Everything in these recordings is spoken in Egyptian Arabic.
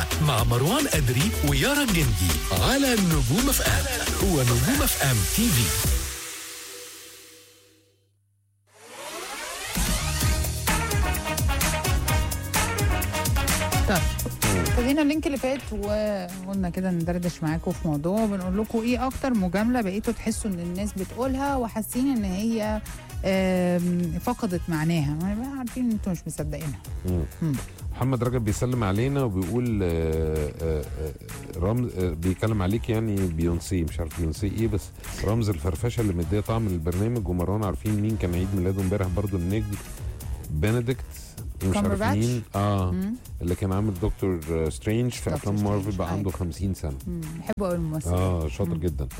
مع مروان أدري ويارا الجندي على نجوم اف ام هو نجوم اف ام تي في طيب ابتدينا اللينك اللي فات وقلنا كده ندردش معاكم في موضوع بنقول لكم ايه اكتر مجامله بقيتوا تحسوا ان الناس بتقولها وحاسين ان هي آم، فقدت معناها ما بقى عارفين ان انتوا مش مصدقينها مم. محمد رجب بيسلم علينا وبيقول آه، آه، آه، رمز آه، بيتكلم عليك يعني بيونسي مش عارف بيونسي ايه بس رمز الفرفشه اللي مديه طعم للبرنامج ومروان عارفين مين كان عيد ميلاده امبارح برضو النجم بنديكت مش كامبرباتش؟ عارف مين اه مم. اللي كان عامل دكتور آه، سترينج في دكتور افلام مارفل سترينج، بقى عنده أيوة. 50 سنه مم. بحبه قوي الممثل اه شاطر مم. جدا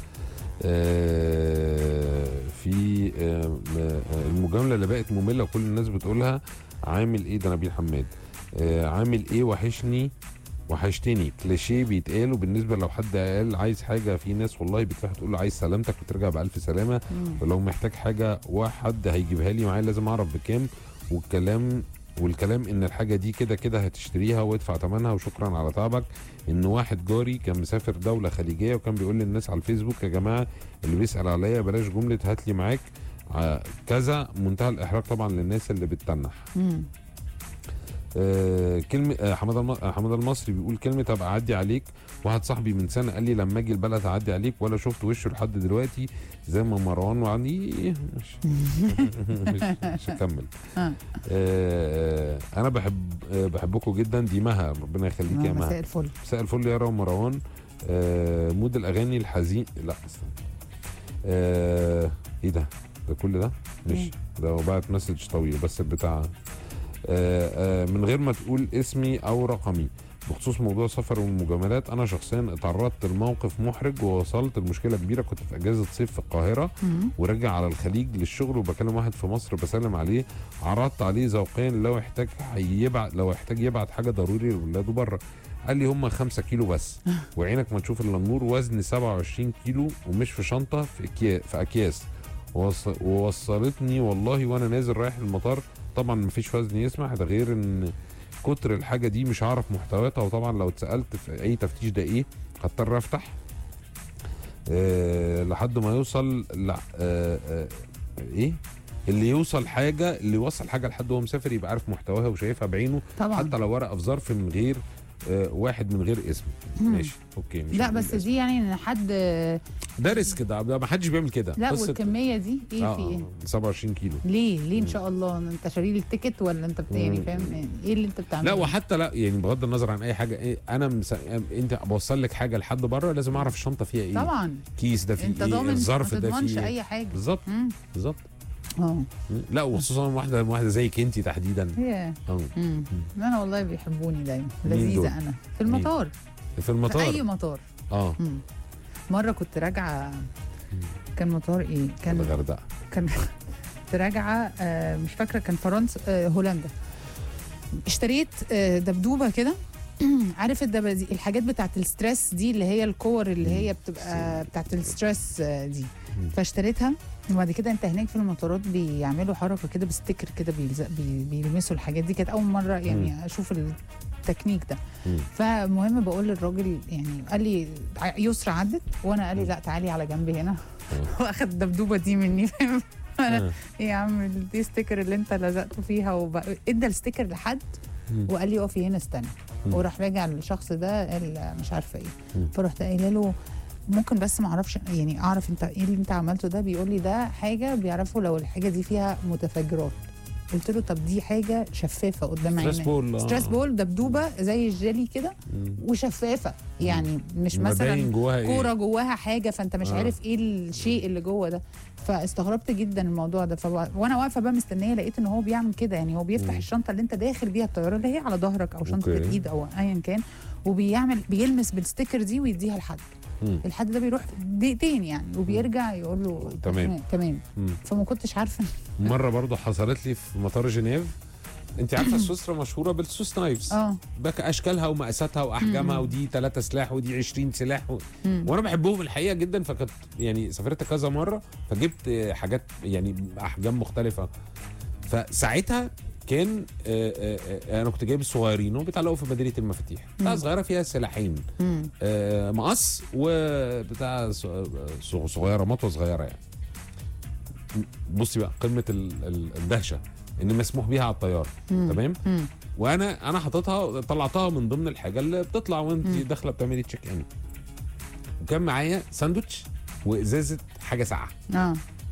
آه في آه م- آه، المجامله اللي بقت ممله وكل الناس بتقولها عامل ايه ده نبيل حماد آه عامل ايه وحشني وحشتني كليشيه بيتقال وبالنسبه لو حد قال عايز حاجه في ناس والله بتروح تقول له عايز سلامتك وترجع بالف سلامه مم. ولو محتاج حاجه واحد هيجيبها لي معايا لازم اعرف بكام والكلام والكلام ان الحاجه دي كده كده هتشتريها وادفع ثمنها وشكرا على تعبك ان واحد جاري كان مسافر دوله خليجيه وكان بيقول للناس على الفيسبوك يا جماعه اللي بيسال عليا بلاش جمله هات لي معاك ع- كذا منتهى الاحراج طبعا للناس اللي بتتنح مم. آه كلمه آه حماد الم... آه، حماد المصري بيقول كلمه هبقى اعدي عليك واحد صاحبي من سنه قال لي لما اجي البلد اعدي عليك ولا شفت وشه لحد دلوقتي زي ما مروان وعني مش مش, مش هكمل آه. آه انا بحب آه بحبكم جدا دي مها ربنا يخليك يا آه، مساء مها الفل مساء الفل يا رام مروان آه مود الاغاني الحزين لا استنى آه ايه ده ده كل ده مش إيه؟ ده هو بعت مسج طويل بس بتاع آه آه من غير ما تقول اسمي او رقمي بخصوص موضوع السفر والمجاملات انا شخصيا اتعرضت لموقف محرج ووصلت لمشكله كبيره كنت في اجازه صيف في القاهره مم. وراجع على الخليج للشغل وبكلم واحد في مصر بسلم عليه عرضت عليه ذوقيا لو احتاج يبعت لو احتاج يبعت حاجه ضروري لاولاده بره قال لي هم 5 كيلو بس وعينك ما تشوف الا النور وزن 27 كيلو ومش في شنطه في أكيا في اكياس ووص- ووصلتني والله وانا نازل رايح المطار طبعا ما فيش وزن يسمح ده غير ان كتر الحاجه دي مش هعرف محتوياتها وطبعا لو اتسالت في اي تفتيش ده ايه هضطر افتح أه لحد ما يوصل لا أه أه ايه اللي يوصل حاجه اللي يوصل حاجه لحد وهو مسافر يبقى عارف محتواها وشايفها بعينه طبعا حتى لو ورقه في ظرف من غير آه، واحد من غير اسم مم. ماشي اوكي مش لا هنقول بس اسم. دي يعني ان حد ده ريسك ده ده ما حدش بيعمل كده لا قصة- والكميه دي ايه آه، في ايه؟ آه، 27 كيلو ليه ليه ان شاء الله انت شاري لي التيكت ولا انت بت- يعني مم. فاهم يعني ايه اللي انت بتعمله لا وحتى لا يعني بغض النظر عن اي حاجه إيه انا مس... انت بوصل لك حاجه لحد بره لازم اعرف الشنطه فيها ايه طبعا كيس ده فيه انت ايه ضامن الظرف ما ده تضمنش فيه ايه اي حاجه بالظبط مم. بالظبط اه مم. لا وخصوصا واحده واحده زيك انت تحديدا هي اه مم. انا والله بيحبوني دايما مين دول؟ لذيذه انا في المطار في في اي المطار مطار اه مم. مره كنت راجعه كان مطار ايه كان الغردقه كان كنت راجعه آه، مش فاكره كان فرنسا آه، هولندا اشتريت آه، دبدوبه كده عارف الدبه دي الحاجات بتاعت الستريس دي اللي هي الكور اللي هي بتبقى بتاعت الستريس آه، دي مم. فاشتريتها وبعد كده انت هناك في المطارات بيعملوا حركه كده بستيكر كده بيلزق بي- بيلمسوا الحاجات دي كانت اول مره يعني اشوف التكنيك ده مم. فالمهم بقول للراجل يعني قال لي ع- يسرى عدت وانا قال لي لا تعالي على جنبي هنا واخد الدبدوبه دي مني فاهم انا آه. ايه يا عم دي ستيكر اللي انت لزقته فيها وب... ادى الستيكر لحد مم. وقال لي اقفي هنا استنى مم. وراح راجع للشخص ده قال مش عارفه ايه مم. فرحت قايله له ممكن بس ما اعرفش يعني اعرف انت ايه اللي انت عملته ده بيقول لي ده حاجه بيعرفوا لو الحاجه دي فيها متفجرات قلت له طب دي حاجه شفافه قدام ستريس عيني بول آه. ستريس بول دبدوبه زي الجيلي كده مم. وشفافه يعني مش ما باين مثلا جواها ايه كوره جواها حاجه فانت مش آه. عارف ايه الشيء اللي جوه ده فاستغربت جدا الموضوع ده فب... وانا واقفه بقى مستنيه لقيت ان هو بيعمل كده يعني هو بيفتح مم. الشنطه اللي انت داخل بيها الطياره اللي هي على ظهرك او شنطه أوكي. الايد او ايا كان وبيعمل بيلمس بالستيكر دي ويديها لحد مم. الحد ده بيروح دقيقتين يعني وبيرجع يقول له تمام. تمام مم. فما كنتش عارفه مره برضو حصلت لي في مطار جنيف انت عارفه سويسرا مشهوره بالسويس نايفز اه بك اشكالها ومقاساتها واحجامها مم. ودي ثلاثة سلاح ودي 20 سلاح و... مم. وانا بحبهم الحقيقه جدا فكنت يعني سافرت كذا مره فجبت حاجات يعني احجام مختلفه فساعتها كان آه، آه، آه، انا كنت جايب الصغيرين وبيتعلقوا في مدينه المفاتيح بتاع صغيره فيها سلاحين مم. آه، مقص وبتاع ص- ص- صغيره مطوه صغيره يعني بصي بقى قمه ال- ال- الدهشه ان مسموح بيها على الطياره مم. تمام مم. وانا انا حاططها طلعتها من ضمن الحاجه اللي بتطلع وانت مم. داخله بتعملي تشيك ان وكان معايا ساندوتش وازازه حاجه ساقعه اه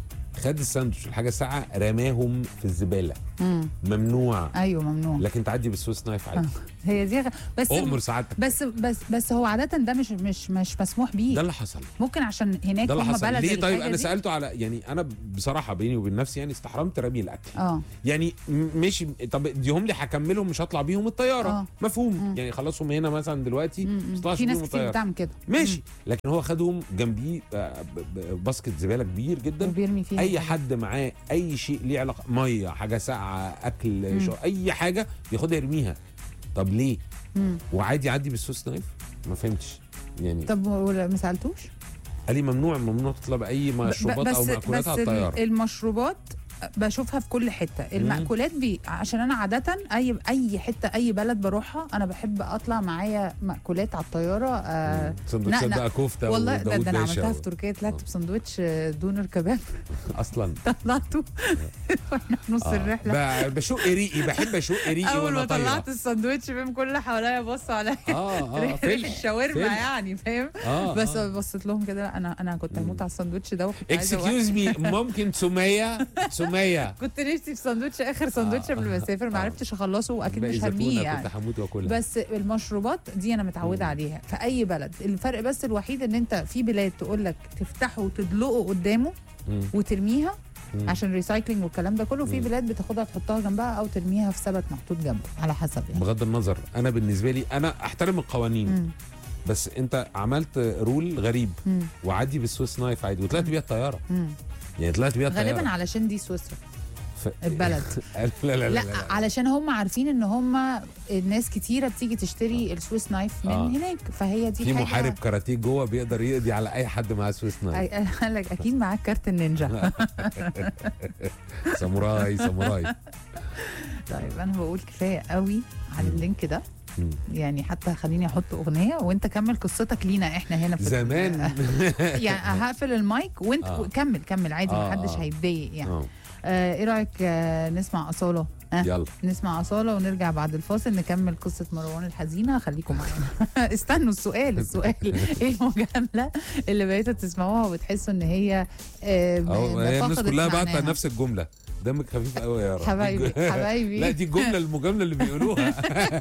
خد الساندوتش والحاجه الساقعه رماهم في الزباله مم. ممنوع ايوه ممنوع لكن تعدي بالسويس نايف عادي هي دي غ... بس اؤمر سعادتك بس بس بس هو عاده ده مش مش مش مسموح بيه ده اللي حصل ممكن عشان هناك ده اللي هم حصل بلد ليه طيب الحاجة انا دي. سالته على يعني انا بصراحه بيني وبين نفسي يعني استحرمت رمي الاكل اه يعني م- مش طب اديهم لي هكملهم مش هطلع بيهم الطياره آه. مفهوم مم. يعني خلصهم هنا مثلا دلوقتي مم. مش طلعش في ناس بيهم كتير الطياره بتعمل كده ماشي لكن هو خدهم جنبيه آه، ب- ب- باسكت زباله كبير مم. جدا وبيرمي فيها اي كده. حد معاه اي شيء ليه علاقه ميه حاجه ساقعه اكل مم. شو اي حاجه ياخدها يرميها طب ليه مم. وعادي يعدي بالسوس نايف ما فهمتش يعني طب ولا ما سالتوش قال لي ممنوع ممنوع تطلع باي ب- مشروبات او بس مأكولات بس على الطياره المشروبات بشوفها في كل حته المأكولات بي عشان انا عاده اي اي حته اي بلد بروحها انا بحب اطلع معايا مأكولات على الطياره آه سندوتشات لا، لا. بقى كفته والله ده, وداوود ده انا باشا عملتها و- في تركيا طلعت آه. بسندوتش آه، دونر كباب اصلا طلعته واحنا في نص آه. الرحله ب- بشق ريقي بحب اشق ريقي اول ما وانا طايره طلعت الساندوتش فاهم كل اللي حواليا بصوا عليا اه اه ريحة فلح الشاورما فلح. يعني فاهم اه بس آه. بصيت لهم كده انا انا كنت هموت على الساندوتش ده وكنت عايزه اكسكيوز مي ممكن سميه سميه كنت نفسي في ساندوتش اخر ساندوتش آه. قبل ما اسافر ما آه. عرفتش اخلصه واكيد باقي مش زيتونة هرميه يعني كنت هموت واكلها بس المشروبات دي انا متعوده مم. عليها في اي بلد الفرق بس الوحيد ان انت في بلاد تقول لك تفتحه وتدلقه قدامه مم. وترميها مم. عشان ريسايكلينج والكلام ده كله في مم. بلاد بتاخدها تحطها جنبها او ترميها في سبت محطوط جنبه على حسب يعني بغض النظر انا بالنسبه لي انا احترم القوانين مم. بس انت عملت رول غريب مم. وعدي بالسويس نايف عادي وطلعت بيها الطياره مم. يعني طلعت بيها الطياره غالبا علشان دي سويسرا ف... البلد. لا لا لا, لا, لا, لا. علشان هم عارفين ان هم الناس كتيره بتيجي تشتري السويس نايف من آه. هناك فهي دي في حاجة محارب كاراتيه جوه بيقدر يقضي على اي حد معاه سويس نايف أي- قال لك اكيد معاك كارت النينجا ساموراي ساموراي طيب انا بقول كفايه قوي على مم. اللينك ده مم. يعني حتى خليني احط اغنيه وانت كمل قصتك لينا احنا هنا في زمان يعني هقفل المايك وانت آه. كمل كمل عادي آه، محدش آه. هيتضايق يعني آه، آه ايه رايك آه نسمع اصاله آه يلا نسمع اصاله ونرجع بعد الفاصل نكمل قصه مروان الحزينه خليكم معانا استنوا السؤال السؤال ايه المجامله اللي بقيتوا تسمعوها وبتحسوا ان هي آه اهو هي الناس فقدت كلها بعت معناها؟ نفس الجمله دمك خفيف قوي يا رب حبايبي حبايبي لا دي الجمله المجامله اللي بيقولوها